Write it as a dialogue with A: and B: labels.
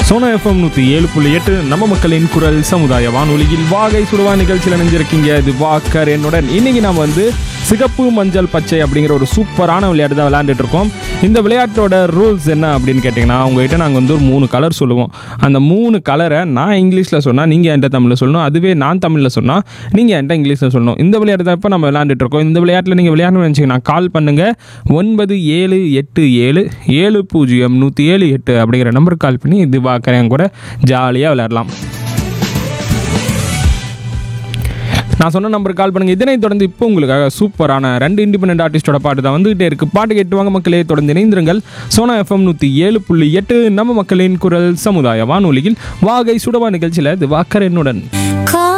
A: Sona FM நூற்றி ஏழு புள்ளி எட்டு நம்ம மக்களின் குரல் சமுதாய வானொலியில் வாகை சுடுவா நிகழ்ச்சியில் இணைஞ்சிருக்கீங்க இது வாக்கர் என்னுடன் இன்னைக்கு நாம் வந்து சிகப்பு மஞ்சள் பச்சை அப்படிங்கிற ஒரு சூப்பரான விளையாட்டு தான் விளையாண்டுட்டு இருக்கோம் இந்த விளையாட்டோட ரூல்ஸ் என்ன அப்படின்னு கேட்டிங்கன்னா உங்ககிட்ட நாங்கள் வந்து ஒரு மூணு கலர் சொல்லுவோம் அந்த மூணு கலரை நான் இங்கிலீஷில் சொன்னால் நீங்கள் என்கிட்ட தமிழில் சொல்லணும் அதுவே நான் தமிழில் சொன்னால் நீங்கள் என்கிட்ட இங்கிலீஷில் சொல்லணும் இந்த விளையாட்டு தான் இப்போ நம்ம விளையாண்டுட்டு இருக்கோம் இந்த விளையாட்டில் நீங்கள் விளையாடணும்னு நினச்சிங்கன்னா கால் பண்ணுங்கள் ஒன்பது ஏழு எட்டு ஏழு ஏழு பூஜ்ஜியம் நூற்றி ஏழு எட்டு அப்படிங்கிற நம்பருக்கு கால் பண்ணி இது பார்க்குறேன் கூட ஜாலியாக விளையாடலாம் நான் சொன்ன நம்பருக்கு கால் பண்ணுங்க இதனை தொடர்ந்து இப்போ உங்களுக்காக சூப்பரான ரெண்டு இண்டிபெண்டன்ட் ஆர்டிஸ்டோட பாட்டு தான் வந்துகிட்டே இருக்கு பாட்டு கேட்டுவாங்க மக்களே தொடர்ந்து இணைந்திருங்கள் சோனா எஃப்எம் நூற்றி ஏழு புள்ளி எட்டு நம்ம மக்களின் குரல் சமுதாய வானொலியில் வாகை சுடவா நிகழ்ச்சியில் இது வாக்கர் என்னுடன்
B: Call